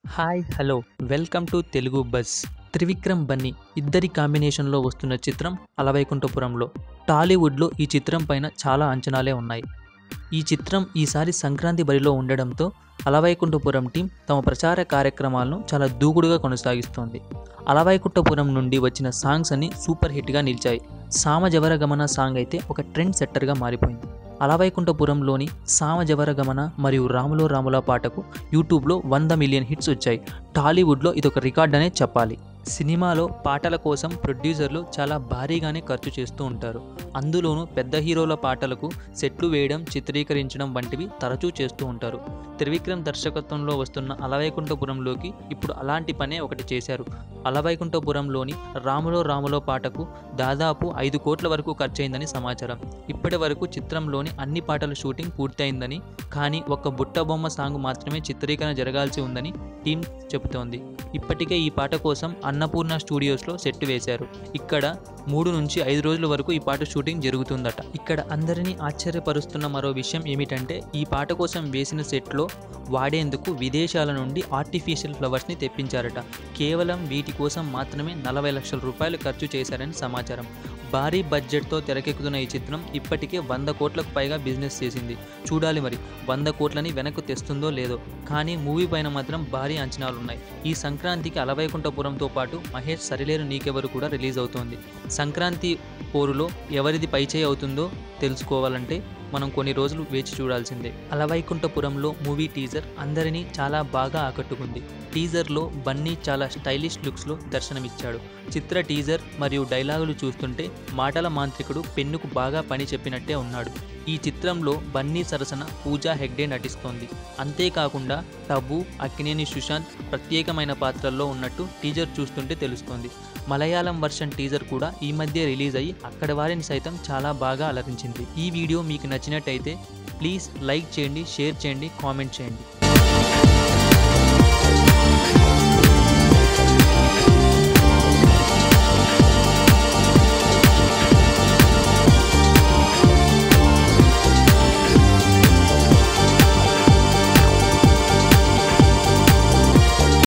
hi hello welcome to Telugu buzz Trivikram Bunny ఇద్దరి కాంబినేషన్లో వస్తున్న చిత్రం అలవైకుంఠపురంలో టాలీవుడ్లో ఈ చిత్రం పైన చాలా అంచనాలే ఉన్నాయి ఈ చిత్రం ఈసారి సంక్రాంతి బరిలో ఉండడంతో అలవైకుంఠపురం టీం తమ ప్రచార కార్యక్రమాలను చాలా దూకుడుగా కొనసాగిస్తోంది అలవైకుంఠపురం నుండి వచ్చిన సాంగ్స్ అన్ని సూపర్ హిట్గా నిలిచాయి సామజవర గమన సాంగ్ అయితే ఒక ట్రెండ్ సెట్టర్గా మారిపోయింది అలవైకుంఠపురంలోని సామజవర గమన మరియు రాములో రాముల పాటకు యూట్యూబ్లో వంద మిలియన్ హిట్స్ వచ్చాయి టాలీవుడ్లో ఇదొక రికార్డ్ అనే చెప్పాలి సినిమాలో పాటల కోసం ప్రొడ్యూసర్లు చాలా భారీగానే ఖర్చు చేస్తూ ఉంటారు అందులోనూ పెద్ద హీరోల పాటలకు సెట్లు వేయడం చిత్రీకరించడం వంటివి తరచూ చేస్తూ ఉంటారు త్రివిక్రమ్ దర్శకత్వంలో వస్తున్న అలవైకుంఠపురంలోకి ఇప్పుడు అలాంటి పనే ఒకటి చేశారు అలవైకుంఠపురంలోని రాములో రాములో పాటకు దాదాపు ఐదు కోట్ల వరకు ఖర్చయిందని సమాచారం ఇప్పటి వరకు చిత్రంలోని అన్ని పాటల షూటింగ్ పూర్తయిందని కానీ ఒక్క బుట్ట బొమ్మ సాంగ్ మాత్రమే చిత్రీకరణ జరగాల్సి ఉందని టీం చెబుతోంది ఇప్పటికే ఈ పాట కోసం అన్నపూర్ణ స్టూడియోస్లో సెట్ వేశారు ఇక్కడ మూడు నుంచి ఐదు రోజుల వరకు ఈ పాట షూటింగ్ జరుగుతుందట ఇక్కడ అందరినీ ఆశ్చర్యపరుస్తున్న మరో విషయం ఏమిటంటే ఈ పాట కోసం వేసిన సెట్లో వాడేందుకు విదేశాల నుండి ఆర్టిఫిషియల్ ఫ్లవర్స్ని తెప్పించారట కేవలం వీటి కోసం మాత్రమే నలభై లక్షల రూపాయలు ఖర్చు చేశారని సమాచారం భారీ బడ్జెట్తో తెరకెక్కుతున్న ఈ చిత్రం ఇప్పటికే వంద కోట్లకు పైగా బిజినెస్ చేసింది చూడాలి మరి వంద కోట్లని వెనక్కు తెస్తుందో లేదో కానీ మూవీ పైన మాత్రం భారీ అంచనాలున్నాయి ఈ సంక్రాంతికి అలవైకుంఠపురంతో పాటు మహేష్ సరిలేరు నీకెవరు కూడా రిలీజ్ అవుతోంది సంక్రాంతి పోరులో ఎవరిది పైచేయి అవుతుందో తెలుసుకోవాలంటే మనం కొన్ని రోజులు వేచి చూడాల్సిందే అలవైకుంఠపురంలో మూవీ టీజర్ అందరినీ చాలా బాగా ఆకట్టుకుంది టీజర్లో బన్నీ చాలా స్టైలిష్ లుక్స్లో దర్శనమిచ్చాడు చిత్ర టీజర్ మరియు డైలాగులు చూస్తుంటే మాటల మాంత్రికుడు పెన్నుకు బాగా పని చెప్పినట్టే ఉన్నాడు ఈ చిత్రంలో బన్నీ సరసన పూజా హెగ్డే నటిస్తోంది అంతేకాకుండా టబు అక్కినేని సుశాంత్ ప్రత్యేకమైన పాత్రల్లో ఉన్నట్టు టీజర్ చూస్తుంటే తెలుస్తోంది మలయాళం వర్షన్ టీజర్ కూడా ఈ మధ్య రిలీజ్ అయ్యి అక్కడ వారిని సైతం చాలా బాగా అలరించింది ఈ వీడియో మీకు నచ్చినట్టయితే ప్లీజ్ లైక్ చేయండి షేర్ చేయండి కామెంట్ చేయండి